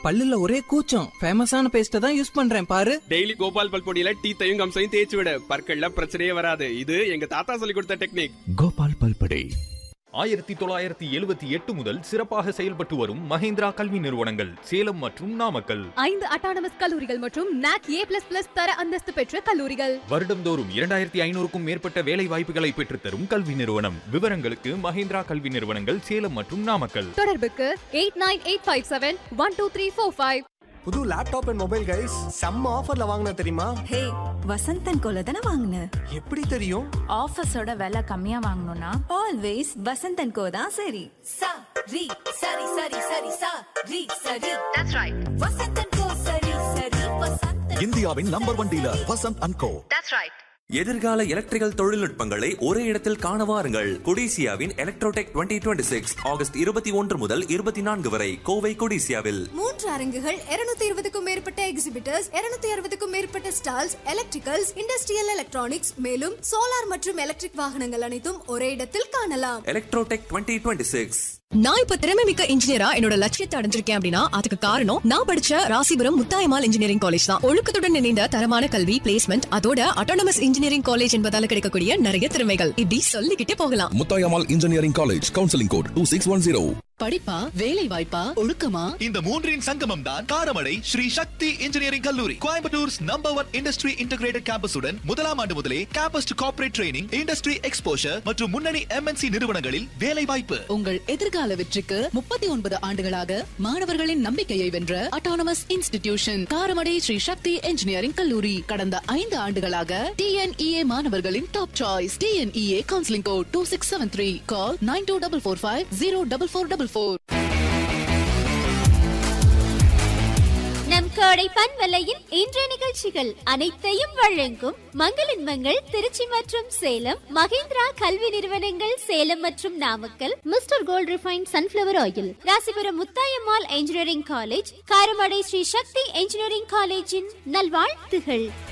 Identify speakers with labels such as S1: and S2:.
S1: பல்லுல ஒரே கூச்சம் ஃபேமஸான பேஸ்ட தான் யூஸ் பண்றேன் பாரு
S2: டெய்லி கோபால் பல் பொடியில டீத்தையும் கம்சையும் தேய்ச்சி விட பற்கள்ல பிரச்சனையே வராது இது எங்க தாத்தா சொல்லி கொடுத்த டெக்னிக்
S3: கோபால் பல்படை
S4: ஆயிரத்தி தொள்ளாயிரத்தி எழுபத்தி எட்டு முதல் சிறப்பாக செயல்பட்டு வரும் மஹேந்திரா கல்வி நிறுவனங்கள் சேலம் மற்றும் நாமக்கல்
S5: ஐந்து அட்டானமஸ் கல்லூரிகள் மற்றும் நாக் ஏ பிளஸ் பிளஸ் தர அந்தஸ்து பெற்ற கல்லூரிகள்
S4: வருடம்தோறும் இரண்டாயிரத்தி ஐநூறுக்கும் மேற்பட்ட வேலை வாய்ப்புகளை பெற்றுத்தரும் கல்வி நிறுவனம் விவரங்களுக்கு மஹேந்திரா கல்வி நிறுவனங்கள் சேலம் மற்றும் நாமக்கல்
S5: தொடர்புக்கு eight nine eight five seven one two three four five
S6: புது லேப்டாப் அண்ட் மொபைல் கைஸ் செம்ம ஆஃபர்ல வாங்கின தெரியுமா
S7: ஹே வசந்தன் கோல தானே வாங்கின
S6: எப்படி தெரியும்
S8: ஆஃபீஸோட விலை கம்மியா வாங்கணும்னா
S7: ஆல்வேஸ் வசந்தன் கோ தான் சரி
S9: sa ri sari sari sari sa ri sari that's right vasantan ko sari sari vasantan
S3: இந்தியாவின் number one dealer Vasanth and co
S9: that's right
S10: எதிர்கால எலக்ட்ரிக்கல் தொழில்நுட்பங்களை ஒரே இடத்தில் காண வாருங்கள் கொடிசியாவின் எலக்ட்ரோடெக் 2026 சிக்ஸ் ஆகஸ்ட் இருபத்தி ஒன்று முதல் இருபத்தி நான்கு வரை கோவை கொடிசியாவில்
S9: மூன்று அரங்குகள் 220 இருபதுக்கும் மேற்பட்ட எக்ஸிபிட்டர்ஸ் 260 அறுபதுக்கும் மேற்பட்ட ஸ்டால்ஸ் எலக்ட்ரிக்கல்ஸ் இண்டஸ்ட்ரியல் எலக்ட்ரானிக்ஸ் மேலும் சோலார் மற்றும் எலக்ட்ரிக் வாகனங்கள் அனைத்தும் ஒரே இடத்தில் காணலாம்
S10: எலக்ட்ரோடெக் 2026 சிக்ஸ்
S5: நான் இப்ப திறமை மிக்க இன்ஜினியரா என்னோட லட்சியத்தை அடைஞ்சிருக்கேன் அப்படின்னா அதுக்கு காரணம் நான் படிச்ச ராசிபுரம் முத்தாயமால் இன்ஜினியரிங் காலேஜ் தான் ஒழுக்கத்துடன் இணைந்த தரமான கல்வி பிளேஸ்மெண்ட் அதோட அட்டானமஸ் இன்ஜினியரிங் காலேஜ் என்பதால கிடைக்கக்கூடிய நிறைய திறமைகள் இப்படி சொல்லிக்கிட்டே போகலாம்
S3: Muthayammal engineering college counselling code two six one zero
S5: படிப்பா வேலை வாய்ப்பா ஒழுக்கமா
S11: இந்த மூன்றின் சங்கமம் தான் காரமடை ஸ்ரீ சக்தி இன்ஜினியரிங் கல்லூரி கோயம்புத்தூர்ஸ் நம்பர் ஒன் இண்டஸ்ட்ரி இன்டகிரேட்டட் கேம்பஸுடன் முதலாம் ஆண்டு முதலே campus to corporate training industry exposure மற்றும் முன்னணி எம்என்சி நிறுவனங்களில் வேலை வாய்ப்பு
S5: உங்கள் எதிர்கால வெற்றிக்கு முப்பத்தி ஒன்பது ஆண்டுகளாக மாணவர்களின் நம்பிக்கையை வென்ற autonomous institution Karamadai Sri Sakthi engineering கல்லூரி கடந்த ஐந்து ஆண்டுகளாக டிஎன்இஏ மாணவர்களின் top choice TNEA counselling code two six seven three call nine two double four five zero double four double four
S9: நம் கோடை பண்பலையின் இன்றைய நிகழ்ச்சிகள் அனைத்தையும் வழங்கும் மங்களின்மங்கள் திருச்சி மற்றும் சேலம் மகேந்திரா கல்வி நிறுவனங்கள் சேலம் மற்றும் Namakkal mister gold refine sunflower oil Rasipuram Muthayammal engineering college Karamadai Sri Sakthi engineering காலேஜின் நல்வாழ்த்துகள்